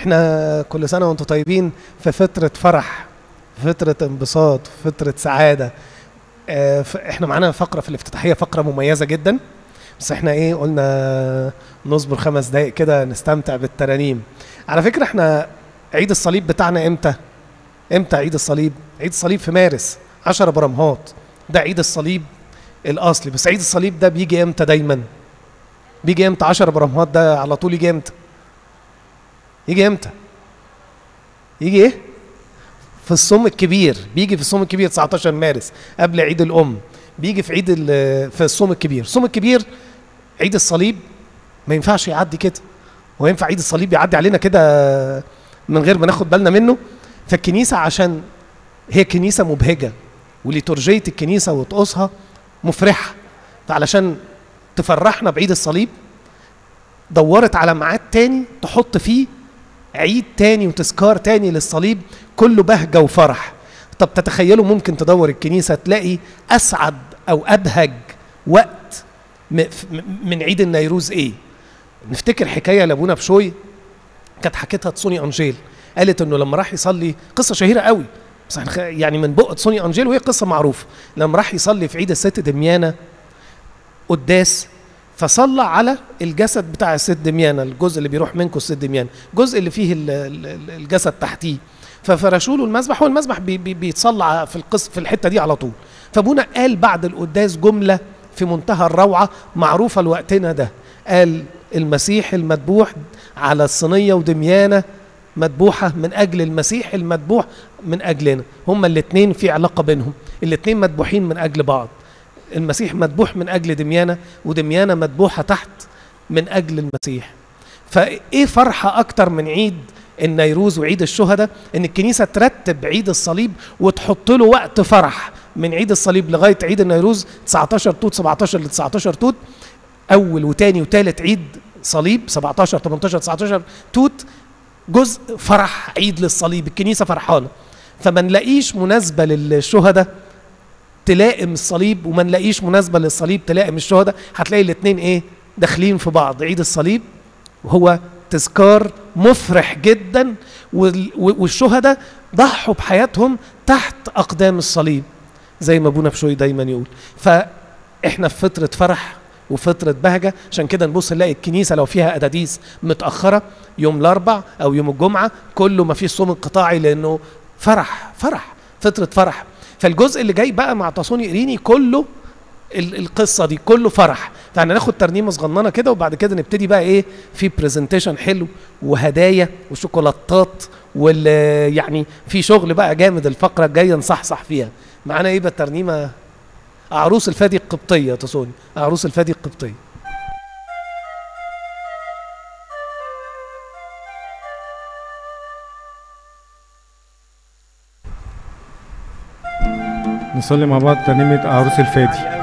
احنا كل سنه وانتم طيبين في فتره فرح في فتره انبساط في فتره سعاده اه ف- احنا معانا فقره في الافتتاحيه فقره مميزه جدا بس احنا ايه قلنا نصبر خمس دقايق كده نستمتع بالترانيم على فكره احنا عيد الصليب بتاعنا امتى امتى عيد الصليب عيد الصليب في مارس 10 برمهات ده عيد الصليب الاصلي بس عيد الصليب ده بيجي امتى دايما بيجي امتى 10 برمهات ده على طول يجي امتى يجي امتى يجي ايه في الصوم الكبير بيجي في الصوم الكبير 19 مارس قبل عيد الام بيجي في عيد ال- في الصوم الكبير الصوم الكبير عيد الصليب ما ينفعش يعدي كده هو ينفع عيد الصليب يعدي علينا كده من غير ما ناخد بالنا منه فالكنيسه عشان هي كنيسه مبهجه وليتورجيه الكنيسه وطقوسها مفرحه فعلشان تفرحنا بعيد الصليب دورت على ميعاد تاني تحط فيه عيد تاني وتذكار تاني للصليب كله بهجه وفرح طب تتخيلوا ممكن تدور الكنيسه تلاقي اسعد او ابهج وقت م- ف- م- من عيد النيروز ايه نفتكر حكايه لابونا بشوي كانت حكيتها تسوني انجيل قالت انه لما راح يصلي قصه شهيره قوي بس إحنا خ- يعني من بق تسوني انجيل وهي قصه معروفه لما راح يصلي في عيد الست دميانه قداس فصلى على الجسد بتاع الست دميانة الجزء اللي بيروح منكم الست دميانة الجزء اللي فيه ال- ال- ال- الجسد تحتيه ففرشوا له المذبح هو المذبح بي بي بيتصلى في القص في الحته دي على طول فابونا قال بعد القداس جمله في منتهى الروعه معروفه لوقتنا ده قال المسيح المذبوح على الصينيه ودميانه مذبوحه من اجل المسيح المذبوح من اجلنا هما الاثنين في علاقه بينهم الاثنين مذبوحين من اجل بعض المسيح مذبوح من اجل دميانه ودميانه مذبوحه تحت من اجل المسيح فايه فرحه اكتر من عيد النيروز وعيد الشهداء ان الكنيسه ترتب عيد الصليب وتحط له وقت فرح من عيد الصليب لغايه عيد النيروز 19 توت 17 ل 19 توت اول وتاني وتالت عيد صليب 17 18 19 توت جزء فرح عيد للصليب الكنيسه فرحانه فما نلاقيش مناسبه للشهداء تلائم الصليب وما نلاقيش مناسبه للصليب تلائم الشهداء هتلاقي الاثنين ايه داخلين في بعض عيد الصليب وهو تذكار مفرح جدا وال- والشهداء ضحوا بحياتهم تحت اقدام الصليب زي ما ابونا بشوي دايما يقول فاحنا في فتره فرح وفترة بهجة عشان كده نبص نلاقي الكنيسة لو فيها أداديس متأخرة يوم الأربع أو يوم الجمعة كله ما فيش صوم انقطاعي لأنه فرح فرح فترة فرح فالجزء اللي جاي بقى مع تصوني إيريني كله ال- القصة دي كله فرح فاحنا ناخد ترنيمة صغننة كده وبعد كده نبتدي بقى ايه في برزنتيشن حلو وهدايا وشوكولاتات وال يعني في شغل بقى جامد الفقرة الجاية نصحصح فيها معانا ايه بقى الترنيمة عروس الفادي القبطية تصوني عروس الفادي القبطية نصلي مع بعض ترنيمة عروس الفادي